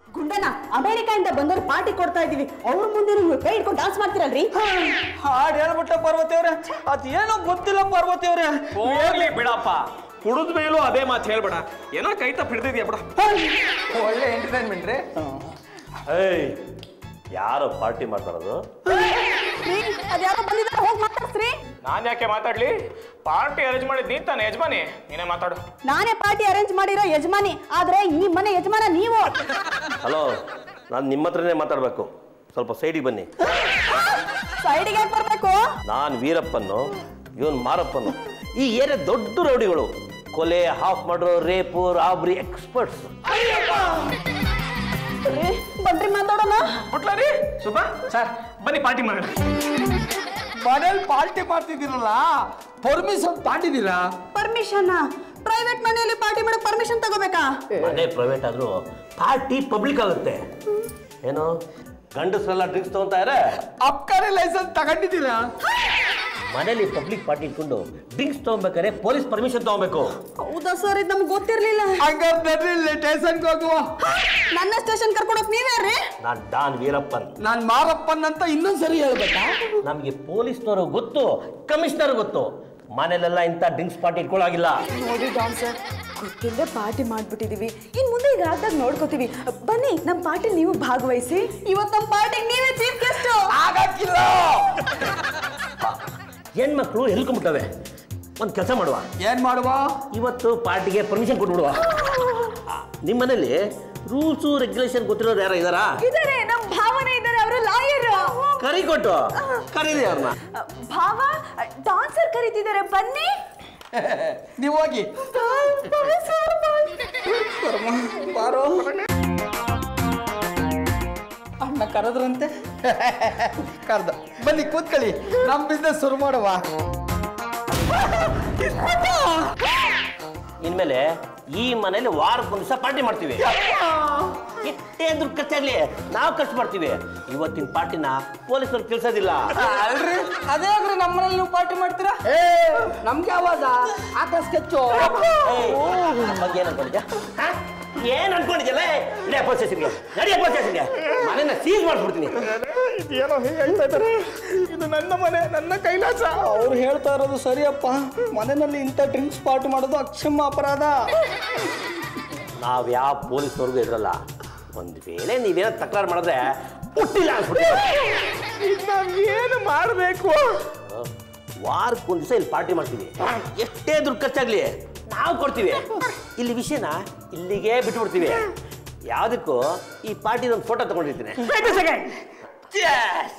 ಗುಂಡನ ಅಮೆರಿಕಾಯಿಂದ ಬಂದವ್ರು ಪಾರ್ಟಿ ಕೊಡ್ತಾ ಇದೀವಿ ಅವ್ರ ಮುಂದೆ ನೀವು ಕೈ ಇಟ್ಕೊಂಡು ಡಾನ್ಸ್ ಮಾಡ್ತೀರಲ್ರಿ ಹಾಡು ಹೇಳ್ಬಿಟ್ಟ ಪಾರ್ವತಿ ಅವ್ರೆ ಅದೇನೋ ಗೊತ್ತಿಲ್ಲ ಪಾರ್ವತಿ ಅವ್ರೆ ಹೋಗ್ಲಿ ಬಿಡಪ್ಪ ಕುಡಿದ ಮೇಲೂ ಅದೇ ಮಾತು ಹೇಳ್ಬೇಡ ಏನೋ ಕೈ ತಪ್ಪ ಹಿಡ್ದಿದ್ಯಾ ಬಿಡ ಒಳ್ಳೆ ಎಂಟರ್ಟೈನ್ಮೆಂಟ್ ರೀ ಏಯ್ ಯಾರು ಪಾರ್ಟಿ ಮಾಡ್ತಾರದು ಅದ್ಯಾರೋ ಬಂದಿದ್ದಾರೆ ಹೋಗಿ ಮಾತಾಡ್ಸ್ರಿ ನಾನ್ ಯಾಕೆ ಮಾತಾಡ್ಲಿ ಪಾರ್ಟಿ ಅರೇಂಜ್ ಮಾಡಿದ್ ನೀ ತಾನೆ ಯಜಮಾನಿ ನೀನೇ ಮಾತಾಡು ನಾನೇ ಪಾರ್ಟಿ ಅರೇಂಜ್ ಮಾಡಿರೋ ಯಜಮಾನಿ ಆದ್ರೆ ಈ ಮನೆ ಯಜಮಾನ ನೀವು ಹಲೋ ನಾನು ನಿಮ್ಮ ಹತ್ರನೇ ಮಾತಾಡಬೇಕು ಸ್ವಲ್ಪ ಸೈಡಿಗೆ ಬನ್ನಿ ಸೈಡಿಗೆ ಯಾಕೆ ಬರ್ಬೇಕು ನಾನು ವೀರಪ್ಪನ್ನು ಇವನ್ ಮಾರಪ್ಪನು ಈ ಏರಿಯಾ ದೊಡ್ಡ ರೌಡಿಗಳು ಕೊಲೆ ಹಾಫ್ ಮಾಡ್ರೋ ರೇಪು ರಾಬ್ರಿ ಎಕ್ಸ್ಪರ್ಟ್ಸ್ ರೀ, ಬನ್ರಿ ಮಾತಾಡೋಣ ಬಿಟ್ಲ ರೀ ಸುಬ್ಬ ಸರ್ ಬನ್ನಿ ಪಾರ್ಟಿ ಮಾಡೋಣ ಮನೇಲಿ ಪಾರ್ಟಿ ಮಾಡ್ತಿದ್ದೀರಲ್ಲ ಪರ್ಮಿಷನ್ ತಾಂಡಿದ್ದೀರಾ ಪರ್ಮಿಷನ್ ಪ್ರೈವೇಟ್ ಮನೆಯಲ್ಲಿ ಪಾರ್ಟಿ ಮಾಡಕ್ ಪರ್ಮಿಷನ್ ತಗೋಬೇಕಾ ಮನೆ ಪ್ರೈವೇಟ್ ಆದ್ರೂ ಪಾರ್ಟಿ ಪಬ್ಲಿಕ್ ಆಗುತ್ತೆ ಏನು ಗಂಡಸರೆಲ್ಲ ಡ್ರಿಂಕ್ಸ್ ತಗೊಂತಾ ಇದ್ರೆ ಅಬ್ಕಾರಿ ಲೈಸೆನ್ಸ್ ತಗೊಂಡಿದ್ದೀರಾ ಮನೇಲಿ ಪಬ್ಲಿಕ್ ಪಾರ್ಟಿ ಇಟ್ಕೊಂಡು ಡ್ರಿಂಕ್ಸ್ ತಗೊಬೇಕಾದ್ರೆ ಪೊಲೀಸ್ ಪರ್ಮಿಷನ್ ತಗೋಬೇಕು ಹೌದಾ ಸರ್ ಇದು ನಮ್ಗೆ ಗೊತ್ತಿರ್ಲಿಲ್ಲ ಹಂಗಾರೆ ನಡ್ರಿ ಸ್ಟೇಷನ್ಗೆ ಹೋಗುವ ನನ್ನ ಸ್ಟೇಷನ್ ಕರ್ಕೊಂಡೋಗ್ ನೀವ್ಯಾರ್ರಿ ನಾನು ಡಾನ್ ವೀರಪ್ಪನ್ ನಾನ್ ಮಾರಪ್ಪನ್ ಅಂತ ಇನ್ನೊಂದ್ ಸರಿ ಹೇಳ್ಬೇಕಾ ನಮಗೆ ಪೊಲೀಸ್ನವರು ಗೊತ್ತು ಕಮಿಷನರ್ ಗೊತ್ತು ಮನೇಲೆಲ್ಲ ಇಂಥ ಡ್ರಿಂಕ್ಸ್ ಪಾರ್ಟಿ ಇಟ್ಕೊಳ್ಳಾಗಿಲ್ಲ ನೋಡಿ ಡಾನ್ ಸರ್ ಗೊತ್ತಿಲ್ಲದೆ ಪಾರ್ಟಿ ಮಾಡ್ಬಿಟ್ಟಿದೀವಿ ಇನ್ ಮುಂದೆ ಈಗ ಆದಾಗ ನೋಡ್ಕೋತೀವಿ ಬನ್ನಿ ನಮ್ಮ ಪಾರ್ಟಿ ನೀವು ಭಾಗವಹಿಸಿ ಇವತ್ತು ನಮ್ಮ ಪಾರ್ಟಿಗೆ ನೀವೇ ಚೀಫ್ ಗೆಸ್ಟ್ ಆಗಕ್ಕಿಲ್ಲ ಹೆಣ್ಮಕ್ಳು ಎಲ್ಕೊಂಡ್ಬಿಟ್ಟವೆ ಒಂದು ಕೆಲಸ ಮಾಡುವ ಏನ್ ಮಾಡುವ ಇವತ್ತು ಪಾರ್ಟಿಗೆ ಪರ್ಮಿಷನ್ ಕೊಟ್ಬಿಡುವ ನಿಮ್ಮ ಮನೇಲಿ ರೂಲ್ಸು ರೆಗ್ಯುಲೇಷನ್ ಗೊತ್ತಿರೋರು ಯಾರ ಇದಾರಾ ಇದಾರೆ ನಮ್ಮ ಭಾವನೆ ಇದ್ದಾರೆ ಅವರು ಲಾಯರ್ ಕರಿ ಕೊಟ್ಟು ಕರೀರಿ ಅವ್ರನ್ನ ಭಾವ ಡಾನ್ಸರ್ ಕರೀತಿದ್ದಾರೆ ಬನ್ನಿ ನೀವು ಹೋಗಿ ಬಾರೋ ಅಣ್ಣ ಕರೆದ್ರಂತೆ ಕರ್ದ ಬನ್ನಿ ಕೂತ್ಕೊಳ್ಳಿ ನಮ್ ಬಿಸ್ನೆಸ್ ಶುರು ಮಾಡುವ ಇನ್ಮೇಲೆ ಈ ಮನೇಲಿ ವಾರಕ್ಕೆ ಒಂದು ದಿವಸ ಪಾರ್ಟಿ ಮಾಡ್ತೀವಿ ಎಷ್ಟೇ ದುಡ್ಡು ಖರ್ಚಾಗ್ಲಿ ನಾವು ಖರ್ಚು ಮಾಡ್ತೀವಿ ಇವತ್ತಿನ ಪಾರ್ಟಿನ ಪೊಲೀಸರು ತಿಳಿಸೋದಿಲ್ಲ ಅಲ್ರಿ ಅದೇ ಆಗ್ರಿ ನಮ್ಮನೇಲಿ ನೀವು ಪಾರ್ಟಿ ಮಾಡ್ತೀರಾ ಏ ನಮ್ಗೆ ಆವಾಜ ಆಕಾಶ ಕೆಚ್ಚು ಬಗ್ಗೆ ಏನ್ ಅನ್ಕೊಂಡಿದ್ಯಾ ಹ? ಏನ್ ಅನ್ಕೊಂಡಿದ್ಯಲ್ಲ ನಡಿಯ ಪೊಲೀಸ್ ಸ್ಟೇಷನ್ಗೆ ನಡಿಯ ಪೊಲೀಸ್ ಸ್ಟೇಷನ್ಗೆ ಮನೆನ ಸೀಸ್ ಮಾಡ್ಬಿಡ್ತೀನಿ ಏನೋ ಹೇಗೆ ಹೇಳ್ತಾ ಇದ್ದಾರೆ ಇದು ನನ್ನ ಮನೆ ನನ್ನ ಕೈಲಾಸ ಅವ್ರು ಹೇಳ್ತಾ ಇರೋದು ಸರಿಯಪ್ಪ ಮನೆಯಲ್ಲಿ ಇಂಥ ಡ್ರಿಂಕ್ಸ್ ಪಾರ್ಟಿ ಮಾಡೋದು ಅಕ್ಷಮ ಅಪರಾಧ ನಾವ್ ಯಾವ ಪೊಲೀಸ್ನವ್ರಿಗೂ ಇದ್ರಲ್ಲ ಒಂದ್ ವೇಳೆ ನೀವೇನೋ ತಕರಾರು ಮಾಡಿದ್ರೆ ಹುಟ್ಟಿಲ್ಲ ಅನ್ಸ್ಬಿಟ್ಟು ಏನು ಮಾಡಬೇಕು ವಾರಕ್ಕೆ ಒಂದ್ ದಿವಸ ಇಲ್ಲಿ ಪಾರ್ಟಿ ಮಾಡ್ತೀವಿ ಎಷ್ಟೇ ದುಡ್ಡು ಖರ್ಚಾಗ್ಲಿ ನಾವು ಕೊಡ್ತೀವಿ ಇಲ್ಲಿ ವಿಷಯನ ಇಲ್ಲಿಗೆ ಬಿಟ್ಬಿಡ್ತೀವಿ ಯಾವ್ದಕ್ಕೂ ಈ ಪಾರ್ಟಿ ಒಂದು ಫೋಟೋ ತಗೊಂಡಿರ್ತೀನಿ ಸೆಕೆಂಡ್